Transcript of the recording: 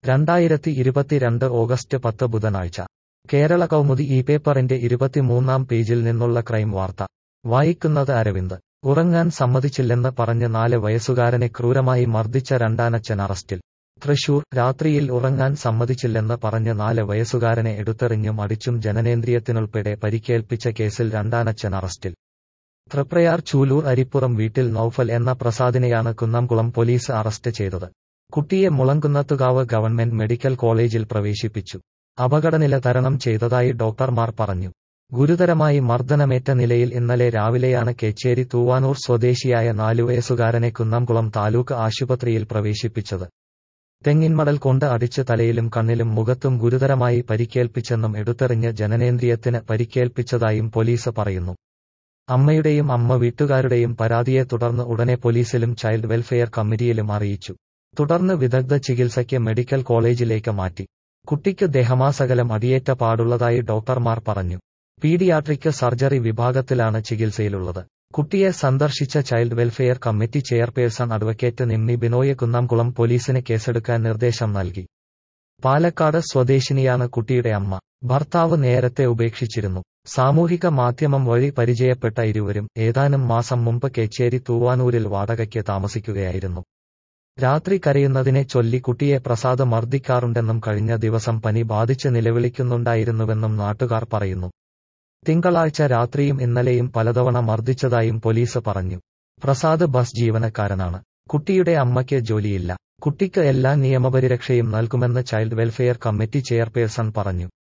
രണ്ടായിരത്തി ഇരുപത്തിരണ്ട് ഓഗസ്റ്റ് പത്ത് ബുധനാഴ്ച കേരള കൗമുദി ഈ പേപ്പറിന്റെ ഇരുപത്തിമൂന്നാം പേജിൽ നിന്നുള്ള ക്രൈം വാർത്ത വായിക്കുന്നത് അരവിന്ദ് ഉറങ്ങാൻ സമ്മതിച്ചില്ലെന്ന് പറഞ്ഞ് നാല് വയസ്സുകാരനെ ക്രൂരമായി മർദ്ദിച്ച രണ്ടാനച്ഛൻ അറസ്റ്റിൽ തൃശൂർ രാത്രിയിൽ ഉറങ്ങാൻ സമ്മതിച്ചില്ലെന്ന് പറഞ്ഞ് നാല് വയസ്സുകാരനെ എടുത്തെറിഞ്ഞും അടിച്ചും ജനനേന്ദ്രിയത്തിനുൾപ്പെടെ പരിക്കേൽപ്പിച്ച കേസിൽ രണ്ടാനച്ഛൻ അറസ്റ്റിൽ തൃപ്രയാർ ചൂലൂർ അരിപ്പുറം വീട്ടിൽ നൌഫൽ എന്ന പ്രസാദിനെയാണ് കുന്നംകുളം പോലീസ് അറസ്റ്റ് ചെയ്തത് കുട്ടിയെ മുളങ്കുന്നത്തുകാവ് ഗവൺമെന്റ് മെഡിക്കൽ കോളേജിൽ പ്രവേശിപ്പിച്ചു അപകടനില തരണം ചെയ്തതായി ഡോക്ടർമാർ പറഞ്ഞു ഗുരുതരമായി മർദ്ദനമേറ്റ നിലയിൽ ഇന്നലെ രാവിലെയാണ് കേച്ചേരി തൂവാനൂർ സ്വദേശിയായ നാലുവയസ്സുകാരനെ കുന്നംകുളം താലൂക്ക് ആശുപത്രിയിൽ പ്രവേശിപ്പിച്ചത് തെങ്ങിൻമടൽ കൊണ്ട് അടിച്ച് തലയിലും കണ്ണിലും മുഖത്തും ഗുരുതരമായി പരിക്കേൽപ്പിച്ചെന്നും എടുത്തെറിഞ്ഞ് ജനനേന്ദ്രിയത്തിന് പരിക്കേൽപ്പിച്ചതായും പോലീസ് പറയുന്നു അമ്മയുടെയും അമ്മ വീട്ടുകാരുടെയും പരാതിയെ തുടർന്ന് ഉടനെ പോലീസിലും ചൈൽഡ് വെൽഫെയർ കമ്മിറ്റിയിലും അറിയിച്ചു തുടർന്ന് വിദഗ്ധ ചികിത്സയ്ക്ക് മെഡിക്കൽ കോളേജിലേക്ക് മാറ്റി കുട്ടിക്ക് ദേഹമാസകലം അടിയേറ്റ പാടുള്ളതായി ഡോക്ടർമാർ പറഞ്ഞു പീഡിയാട്രിക് സർജറി വിഭാഗത്തിലാണ് ചികിത്സയിലുള്ളത് കുട്ടിയെ സന്ദർശിച്ച child welfare committee chairperson advocate Nimmi Binoy Kunnamkulam പോലീസിന് കേസെടുക്കാൻ നിർദ്ദേശം നൽകി പാലക്കാട് സ്വദേശിനിയാണ് കുട്ടിയുടെ അമ്മ ഭർത്താവ് നേരത്തെ ഉപേക്ഷിച്ചിരുന്നു സാമൂഹിക മാധ്യമം വഴി പരിചയപ്പെട്ട ഇരുവരും ഏതാനും മാസം മുമ്പ് കേച്ചേരി തൂവാനൂരിൽ വാടകയ്ക്ക് താമസിക്കുകയായിരുന്നു രാത്രി കരയുന്നതിനെ ചൊല്ലി കുട്ടിയെ പ്രസാദ് മർദ്ദിക്കാറുണ്ടെന്നും കഴിഞ്ഞ ദിവസം പനി ബാധിച്ച് നിലവിളിക്കുന്നുണ്ടായിരുന്നുവെന്നും നാട്ടുകാർ പറയുന്നു തിങ്കളാഴ്ച രാത്രിയും ഇന്നലെയും പലതവണ മർദ്ദിച്ചതായും പോലീസ് പറഞ്ഞു പ്രസാദ് ബസ് ജീവനക്കാരനാണ് കുട്ടിയുടെ അമ്മയ്ക്ക് ജോലിയില്ല കുട്ടിക്ക് എല്ലാ നിയമപരിരക്ഷയും നൽകുമെന്ന് ചൈൽഡ് വെൽഫെയർ കമ്മിറ്റി ചെയർപേഴ്സൺ പറഞ്ഞു